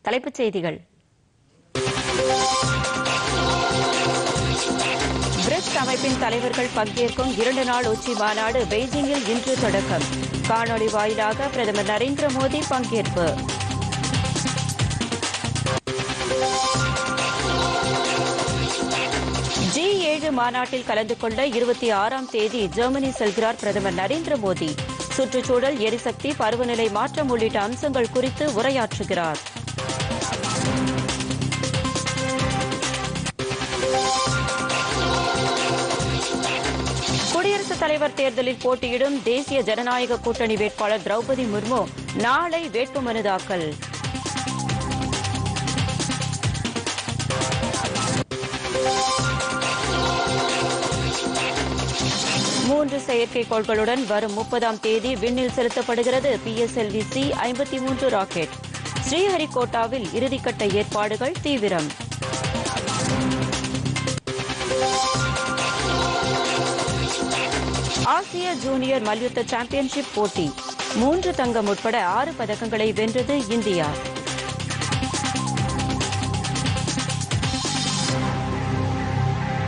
தலைப்புச் செய்திகள் பிரிக்ஸ் அமைப்பின் தலைவர்கள் பங்கேற்கும் இரண்டு நாள் உச்சி மாநாடு பெய்ஜிங்கில் இன்று தொடக்கம் காணொலி வாயிலாக பிரதமர் நரேந்திர மோடி பங்கேற்பு ஜி ஏழு மாநாட்டில் கலந்து கொள்ள இருபத்தி ஆறாம் தேதி ஜெர்மனி செல்கிறார் பிரதமர் நரேந்திர மோடி சுற்றுச்சூழல் எரிசக்தி பருவநிலை மாற்றம் உள்ளிட்ட அம்சங்கள் குறித்து உரையாற்றுகிறார் குடியரசுத் தலைவர் தேர்தலில் போட்டியிடும் தேசிய ஜனநாயக கூட்டணி வேட்பாளர் திரௌபதி முர்மு நாளை வேட்புமனு தாக்கல் மூன்று செயற்கைக்கோள்களுடன் வரும் முப்பதாம் தேதி விண்ணில் செலுத்தப்படுகிறது பிஎஸ்எல்வி சி ஐம்பத்தி மூன்று ராக்கெட் ஸ்ரீஹரிகோட்டாவில் இறுதிக்கட்ட ஏற்பாடுகள் தீவிரம் ஆசிய ஜூனியர் மல்யுத்த சாம்பியன்ஷிப் போட்டி மூன்று தங்கம் உட்பட ஆறு பதக்கங்களை வென்றது இந்தியா